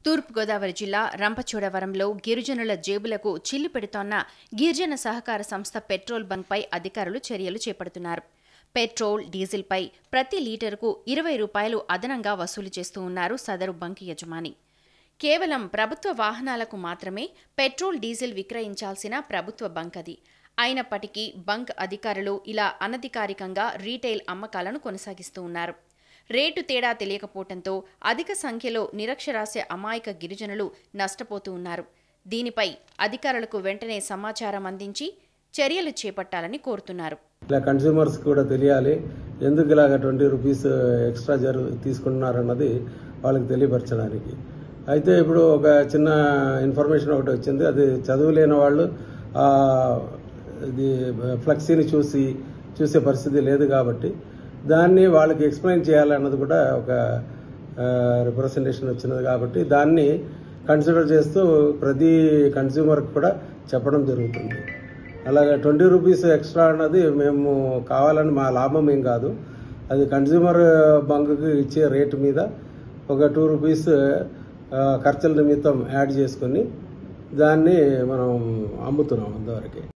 తూర్పుగోదావరి జిల్లా రంపచోడవరంలో గిరిజనుల జేబులకు చిల్లు పెడుతోన్న గిరిజన సహకార సంస్థ పెట్రోల్ బంక్పై అధికారులు చర్యలు చేపడుతున్నారు పెట్రోల్ డీజిల్పై ప్రతి లీటరుకు ఇరవై రూపాయలు అదనంగా వసూలు చేస్తూ ఉన్నారు సదరు బంక్ యజమాని కేవలం ప్రభుత్వ వాహనాలకు మాత్రమే పెట్రోల్ డీజిల్ విక్రయించాల్సిన ప్రభుత్వ బంక్ అది అయినప్పటికీ బంక్ అధికారులు ఇలా అనధికారికంగా రీటైల్ అమ్మకాలను కొనసాగిస్తూ ఉన్నారు రేటు తేడా తెలియకపోవడంతో అధిక సంఖ్యలో నిరక్షరాస్య అమాయక గిరిజనులు నష్టపోతూ ఉన్నారు దీనిపై అధికారులకు వెంటనే సమాచారం అందించి చర్యలు చేపట్టాలని కోరుతున్నారు ఇలా కన్స్యూమర్స్ కూడా తెలియాలి ఎందుకు ఇలాగ ట్వంటీ రూపీస్ ఎక్స్ట్రా జరు తీసుకుంటున్నారన్నది వాళ్ళకి తెలియపరచడానికి అయితే ఇప్పుడు ఒక చిన్న ఇన్ఫర్మేషన్ ఒకటి వచ్చింది అది చదువులేని వాళ్ళు ఆ, ఇది ఫ్లెక్సీని చూసి చూసే పరిస్థితి లేదు కాబట్టి దాన్ని వాళ్ళకి ఎక్స్ప్లెయిన్ చేయాలన్నది కూడా ఒక రిప్రజెంటేషన్ వచ్చినది కాబట్టి దాన్ని కన్సిడర్ చేస్తూ ప్రతి కన్స్యూమర్కి కూడా చెప్పడం జరుగుతుంది అలాగే ట్వంటీ రూపీస్ ఎక్స్ట్రా అన్నది మేము కావాలని మా లాభం ఏం కాదు అది కన్జ్యూమర్ బంక్కి ఇచ్చే రేటు మీద ఒక టూ రూపీస్ ఆ, ఖర్చుల నిమిత్తం యాడ్ చేసుకొని దాన్ని మనం అమ్ముతున్నాం అంతవరకే